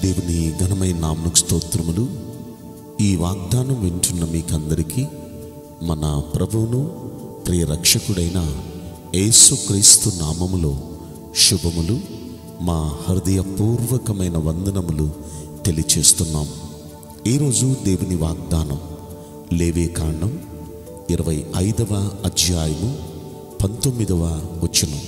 దేవుని ఘనమైన నామకు స్తోత్రములు ఈ వాగ్దానం వింటున్న మీకందరికీ మన ప్రభువును ప్రియ రక్షకుడైన యేసుక్రీస్తు నామములో శుభములు మా హృదయపూర్వకమైన వందనములు తెలియచేస్తున్నాం ఈరోజు దేవుని వాగ్దానం లేవే కాండం ఇరవై ఐదవ అధ్యాయము పంతొమ్మిదవ వచనం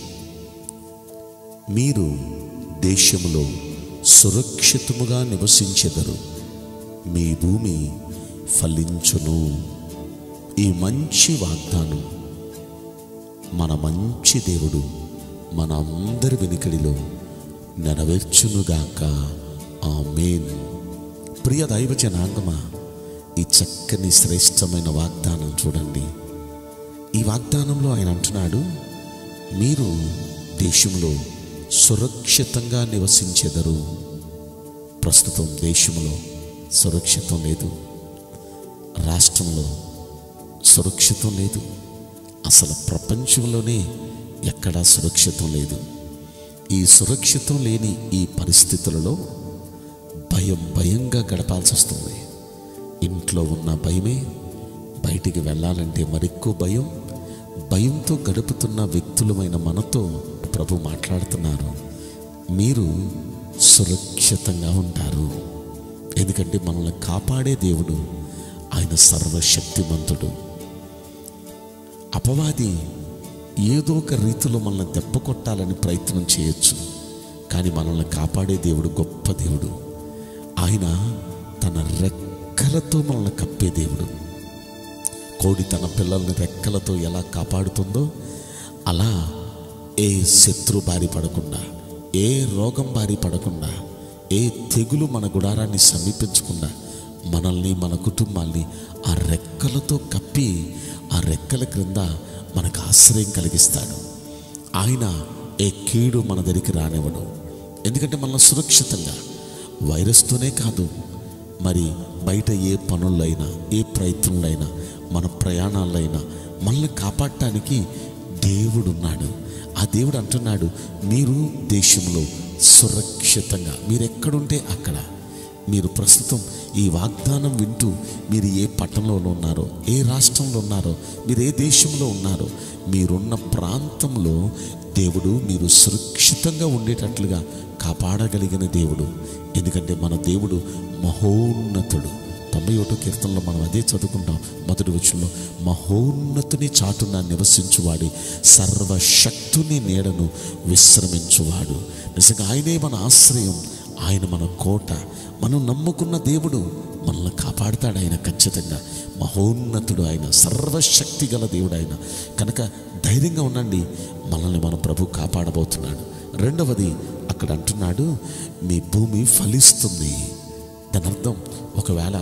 మీరు దేశములో సురక్షితముగా నివసించెదరు మీ భూమి ఫలించును ఈ మంచి వాగ్దానం మన మంచి దేవుడు మన అందరి వెనుకడిలో నెరవేర్చునుగాక ఆమేన్ ప్రియ దైవ జనాంగమా ఈ చక్కని శ్రేష్టమైన వాగ్దానం చూడండి ఈ వాగ్దానంలో ఆయన అంటున్నాడు మీరు దేశంలో సురక్షితంగా నివసించెదరు ప్రస్తుతం దేశంలో సురక్షితం లేదు రాష్ట్రంలో సురక్షితం లేదు అసలు ప్రపంచంలోనే ఎక్కడా సురక్షితం లేదు ఈ సురక్షితం లేని ఈ పరిస్థితులలో భయం భయంగా గడపాల్సి వస్తుంది ఇంట్లో ఉన్న భయమే బయటికి వెళ్ళాలంటే మరెక్కువ భయం భయంతో గడుపుతున్న వ్యక్తులమైన మనతో ప్రభు మాట్లాడుతున్నారు మీరు సురక్షితంగా ఉంటారు ఎందుకంటే మనల్ని కాపాడే దేవుడు ఆయన సర్వశక్తిమంతుడు అపవాది ఏదో ఒక రీతిలో మనల్ని దెబ్బ కొట్టాలని ప్రయత్నం చేయొచ్చు కానీ మనల్ని కాపాడే దేవుడు గొప్ప దేవుడు ఆయన తన రెక్కలతో మనల్ని కప్పే దేవుడు కోడి తన పిల్లల్ని రెక్కలతో ఎలా కాపాడుతుందో అలా ఏ శత్రు బారి పడకుండా ఏ రోగం బారి పడకుండా ఏ తెగులు మన గుడారాన్ని సమీపించకుండా మనల్ని మన కుటుంబాల్ని ఆ రెక్కలతో కప్పి ఆ రెక్కల క్రింద మనకు ఆశ్రయం కలిగిస్తాడు ఆయన ఏ కీడు మన దగ్గరికి రానివ్వడు ఎందుకంటే మనల్ని సురక్షితంగా వైరస్తోనే కాదు మరి బయట ఏ పనులైనా ఏ ప్రయత్నంలైనా మన ప్రయాణాలైనా మనల్ని కాపాడటానికి దేవుడున్నాడు ఆ దేవుడు అంటున్నాడు మీరు దేశంలో సురక్షితంగా మీరు ఎక్కడుంటే అక్కడ మీరు ప్రస్తుతం ఈ వాగ్దానం వింటూ మీరు ఏ పట్టణంలో ఉన్నారో ఏ రాష్ట్రంలో ఉన్నారో మీరు ఏ దేశంలో ఉన్నారో మీరున్న ప్రాంతంలో దేవుడు మీరు సురక్షితంగా ఉండేటట్లుగా కాపాడగలిగిన దేవుడు ఎందుకంటే మన దేవుడు మహోన్నతుడు తొంభై ఒకటో కీర్తనలో మనం అదే చదువుకుంటాం మొదటి వచ్చంలో మహోన్నతుని చాటున నివసించువాడి సర్వశక్తుని నీడను విశ్రమించువాడు నిజంగా ఆయనే మన ఆశ్రయం ఆయన మన కోట మనం నమ్ముకున్న దేవుడు మనల్ని కాపాడుతాడు ఆయన ఖచ్చితంగా మహోన్నతుడు ఆయన సర్వశక్తి గల దేవుడు ఆయన కనుక ధైర్యంగా ఉండండి మనల్ని మన ప్రభు కాపాడబోతున్నాడు రెండవది అక్కడ అంటున్నాడు మీ భూమి ఫలిస్తుంది దాని అర్థం ఒకవేళ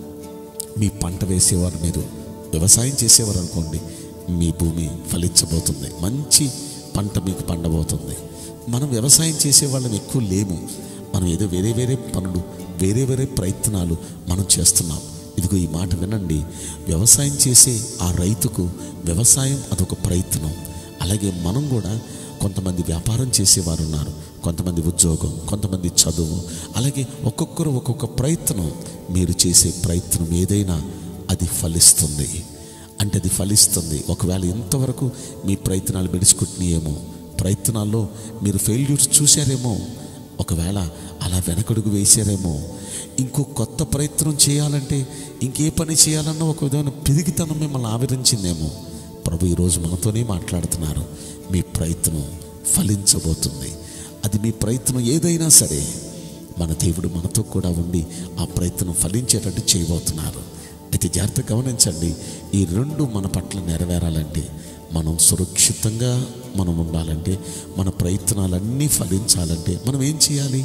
మీ పంట వేసేవారు మీరు వ్యవసాయం చేసేవారు అనుకోండి మీ భూమి ఫలించబోతుంది మంచి పంట మీకు పండబోతుంది మనం వ్యవసాయం చేసే వాళ్ళం ఎక్కువ లేము మనం ఏదో వేరే వేరే పనులు వేరే వేరే ప్రయత్నాలు మనం చేస్తున్నాం ఇదిగో ఈ మాట వినండి వ్యవసాయం చేసే ఆ రైతుకు వ్యవసాయం అదొక ప్రయత్నం అలాగే మనం కూడా కొంతమంది వ్యాపారం చేసేవారు ఉన్నారు కొంతమంది ఉద్యోగం కొంతమంది చదువు అలాగే ఒక్కొక్కరు ఒక్కొక్క ప్రయత్నం మీరు చేసే ప్రయత్నం ఏదైనా అది ఫలిస్తుంది అంటే అది ఫలిస్తుంది ఒకవేళ ఇంతవరకు మీ ప్రయత్నాలు విడుచుకుంటున్నాయేమో ప్రయత్నాల్లో మీరు ఫెయిల్యూర్స్ చూశారేమో ఒకవేళ అలా వెనకడుగు వేసారేమో ఇంకో కొత్త ప్రయత్నం చేయాలంటే ఇంకే పని చేయాలన్న ఒక విధమైన పిరిగితనం మిమ్మల్ని ఆవరించిందేమో ప్రభు ఈరోజు మనతోనే మాట్లాడుతున్నారు మీ ప్రయత్నం ఫలించబోతుంది అది మీ ప్రయత్నం ఏదైనా సరే మన దేవుడు మనతో కూడా ఉండి ఆ ప్రయత్నం ఫలించేటట్టు చేయబోతున్నారు అయితే జాగ్రత్త గమనించండి ఈ రెండు మన పట్ల నెరవేరాలంటే మనం సురక్షితంగా మనం ఉండాలంటే మన ప్రయత్నాలన్నీ ఫలించాలంటే మనం ఏం చేయాలి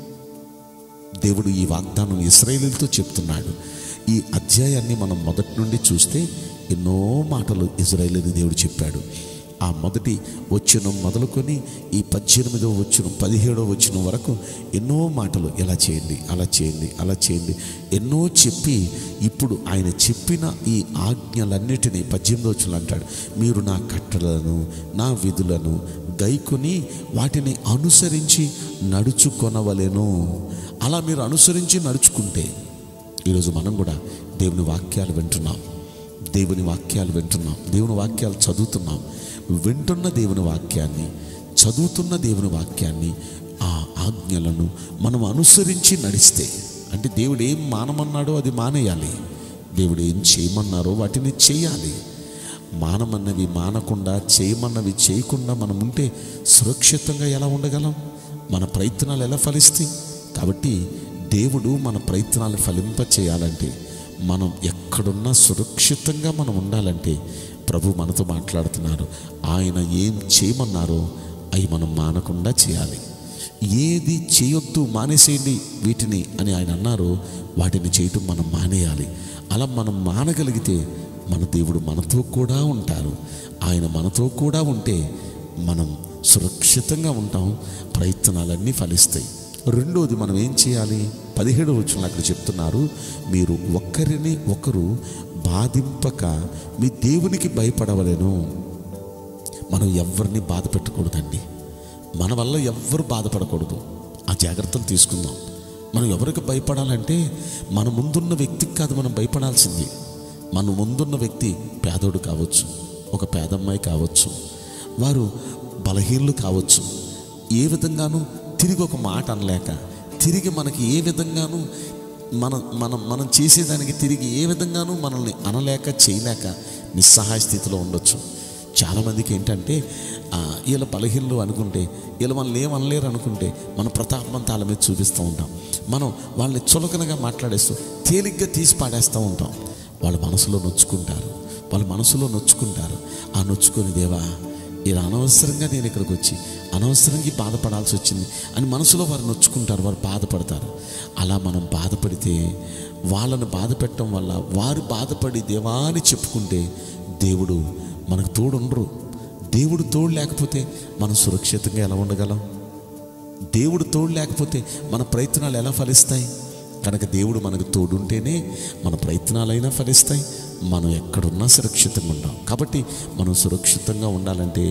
దేవుడు ఈ వాగ్దానం ఇస్రాయేలీలతో చెప్తున్నాడు ఈ అధ్యాయాన్ని మనం మొదటి నుండి చూస్తే ఎన్నో మాటలు ఇజ్రాయేలీని దేవుడు చెప్పాడు ఆ మొదటి వచ్చిన మొదలుకొని ఈ పద్దెనిమిదో వచ్చిన పదిహేడో వచ్చిన వరకు ఎన్నో మాటలు ఇలా చేయండి అలా చేయండి అలా చేయండి ఎన్నో చెప్పి ఇప్పుడు ఆయన చెప్పిన ఈ ఆజ్ఞలన్నిటినీ పద్దెనిమిదో వచ్చిన అంటాడు మీరు నా కట్టలను నా విధులను గైకొని వాటిని అనుసరించి నడుచుకొనవలెను అలా మీరు అనుసరించి నడుచుకుంటే ఈరోజు మనం కూడా దేవుని వాక్యాలు వింటున్నాం దేవుని వాక్యాలు వింటున్నాం దేవుని వాక్యాలు చదువుతున్నాం వింటున్న దేవుని వాక్యాన్ని చదువుతున్న దేవుని వాక్యాన్ని ఆ ఆజ్ఞలను మనం అనుసరించి నడిస్తే అంటే దేవుడు ఏం మానమన్నాడో అది మానేయాలి దేవుడు ఏం చేయమన్నారో వాటిని చేయాలి మానమన్నవి మానకుండా చేయమన్నవి చేయకుండా మనం ఉంటే సురక్షితంగా ఎలా ఉండగలం మన ప్రయత్నాలు ఎలా ఫలిస్తాయి కాబట్టి దేవుడు మన ప్రయత్నాలు ఫలింప చేయాలంటే మనం ఎక్కడున్నా సురక్షితంగా మనం ఉండాలంటే ప్రభు మనతో మాట్లాడుతున్నారు ఆయన ఏం చేయమన్నారో అవి మనం మానకుండా చేయాలి ఏది చేయొద్దు మానేసేయండి వీటిని అని ఆయన అన్నారు వాటిని చేయటం మనం మానేయాలి అలా మనం మానగలిగితే మన దేవుడు మనతో కూడా ఉంటారు ఆయన మనతో కూడా ఉంటే మనం సురక్షితంగా ఉంటాం ప్రయత్నాలన్నీ ఫలిస్తాయి రెండోది మనం ఏం చేయాలి పదిహేడు వచ్చిన అక్కడ చెప్తున్నారు మీరు ఒక్కరిని ఒకరు బాధింపక మీ దేవునికి భయపడవలేను మనం ఎవరిని బాధ పెట్టకూడదండి మన వల్ల ఎవ్వరు బాధపడకూడదు ఆ జాగ్రత్తలు తీసుకుందాం మనం ఎవరికి భయపడాలంటే మన ముందున్న వ్యక్తికి కాదు మనం భయపడాల్సింది మన ముందున్న వ్యక్తి పేదోడు కావచ్చు ఒక పేదమ్మాయి కావచ్చు వారు బలహీనులు కావచ్చు ఏ విధంగానూ తిరిగి ఒక మాట అనలేక తిరిగి మనకి ఏ విధంగానూ మనం మనం మనం చేసేదానికి తిరిగి ఏ విధంగానూ మనల్ని అనలేక చేయలేక నిస్సహాయ స్థితిలో ఉండొచ్చు చాలామందికి ఏంటంటే ఆ, వీళ్ళ బలహీనలు అనుకుంటే వీళ్ళు మనల్ని ఏమనలేరు అనుకుంటే మన ప్రతాపం తాళ మీద చూపిస్తూ ఉంటాం మనం వాళ్ళని చులకనగా మాట్లాడేస్తూ తేలిగ్గా తీసి పాడేస్తూ ఉంటాం వాళ్ళ మనసులో నొచ్చుకుంటారు వాళ్ళ మనసులో నొచ్చుకుంటారు ఆ నొచ్చుకొని దేవా ఇలా అనవసరంగా నేను ఇక్కడికి వచ్చి అనవసరంగా ఈ బాధపడాల్సి వచ్చింది అని మనసులో వారు నొచ్చుకుంటారు వారు బాధపడతారు అలా మనం బాధపడితే వాళ్ళని బాధ పెట్టడం వల్ల వారు బాధపడి దేవా అని చెప్పుకుంటే దేవుడు మనకు తోడు ఉండరు దేవుడు తోడు లేకపోతే మనం సురక్షితంగా ఎలా ఉండగలం దేవుడు తోడు లేకపోతే మన ప్రయత్నాలు ఎలా ఫలిస్తాయి కనుక దేవుడు మనకు తోడుంటేనే మన ప్రయత్నాలైనా ఫలిస్తాయి మనం ఎక్కడున్నా సురక్షితంగా ఉంటాం కాబట్టి మనం సురక్షితంగా ఉండాలంటే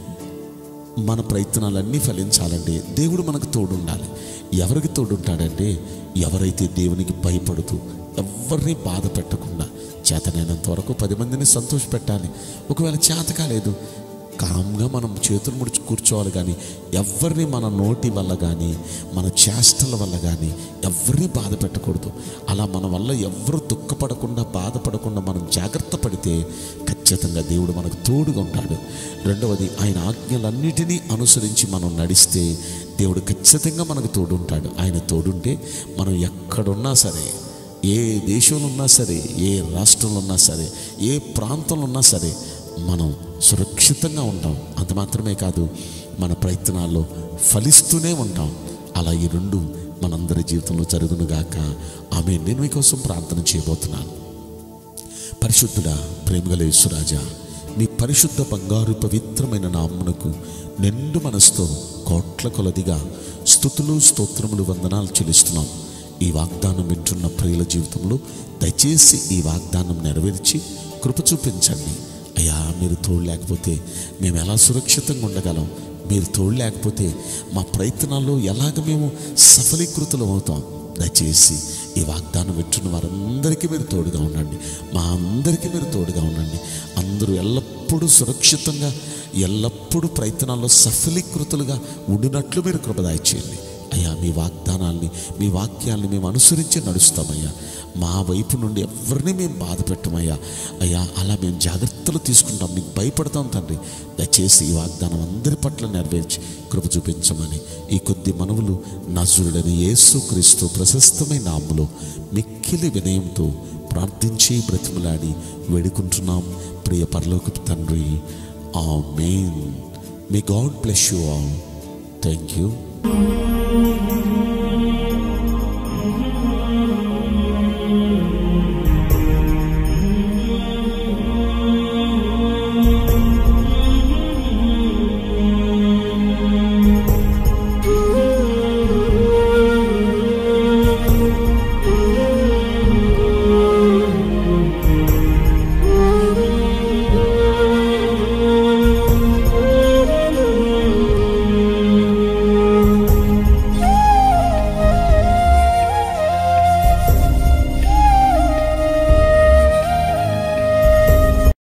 మన ప్రయత్నాలన్నీ ఫలించాలంటే దేవుడు మనకు తోడు ఉండాలి ఎవరికి తోడు ఉంటాడంటే ఎవరైతే దేవునికి భయపడుతూ ఎవరిని బాధ పెట్టకుండా చేతనైనంత వరకు పది మందిని సంతోషపెట్టాలి ఒకవేళ చేత కాలేదు కామ్గా మనం చేతులు ముడిచి కూర్చోవాలి కానీ ఎవరిని మన నోటి వల్ల కానీ మన చేష్టల వల్ల కానీ ఎవరిని బాధ పెట్టకూడదు అలా మన వల్ల ఎవరు దుఃఖపడకుండా బాధపడకుండా మనం జాగ్రత్త పడితే ఖచ్చితంగా దేవుడు మనకు తోడుగా ఉంటాడు రెండవది ఆయన ఆజ్ఞలన్నిటినీ అనుసరించి మనం నడిస్తే దేవుడు ఖచ్చితంగా మనకు తోడుంటాడు ఆయన తోడుంటే మనం ఎక్కడున్నా సరే ఏ దేశంలో ఉన్నా సరే ఏ రాష్ట్రంలో ఉన్నా సరే ఏ ప్రాంతంలో ఉన్నా సరే మనం సురక్షితంగా ఉంటాం అంత మాత్రమే కాదు మన ప్రయత్నాల్లో ఫలిస్తూనే ఉంటాం అలా ఈ రెండు మనందరి జీవితంలో జరుగునుగాక ఆమె నేను మీకోసం ప్రార్థన చేయబోతున్నాను పరిశుద్ధుడా ప్రేమగల యేసురాజా మీ పరిశుద్ధ బంగారు పవిత్రమైన నామ్మునకు నిండు మనసుతో కోట్ల కొలదిగా స్థుతులు స్తోత్రములు వందనాలు చెల్లిస్తున్నాం ఈ వాగ్దానం వింటున్న ప్రియుల జీవితంలో దయచేసి ఈ వాగ్దానం నెరవేర్చి కృప చూపించండి అయ్యా మీరు తోడు లేకపోతే మేము ఎలా సురక్షితంగా ఉండగలం మీరు తోడు లేకపోతే మా ప్రయత్నాల్లో ఎలాగ మేము సఫలీకృతులం అవుతాం దయచేసి ఈ వాగ్దానం వింటున్న వారందరికీ మీరు తోడుగా ఉండండి మా అందరికీ మీరు తోడుగా ఉండండి అందరూ ఎల్లప్పుడూ సురక్షితంగా ఎల్లప్పుడూ ప్రయత్నాల్లో సఫలీకృతులుగా ఉండినట్లు మీరు కృపదాయ చేయండి అయ్యా మీ వాగ్దానాల్ని మీ వాక్యాల్ని మేము అనుసరించి నడుస్తామయ్యా మా వైపు నుండి ఎవరిని మేము బాధ పెట్టమయ్యా అయ్యా అలా మేము జాగ్రత్తలు తీసుకుంటాం మీకు భయపడతాం తండ్రి దయచేసి ఈ వాగ్దానం అందరి పట్ల నెరవేర్చి కృప చూపించమని ఈ కొద్ది మనవులు నజరుడని యేసు క్రీస్తు ప్రశస్తమైన నామములో మిక్కిలి వినయంతో ప్రార్థించి బ్రతిమలాడి వేడుకుంటున్నాం ప్రియ పరలోకపు తండ్రి ఆ మెయిన్ may God bless you all thank you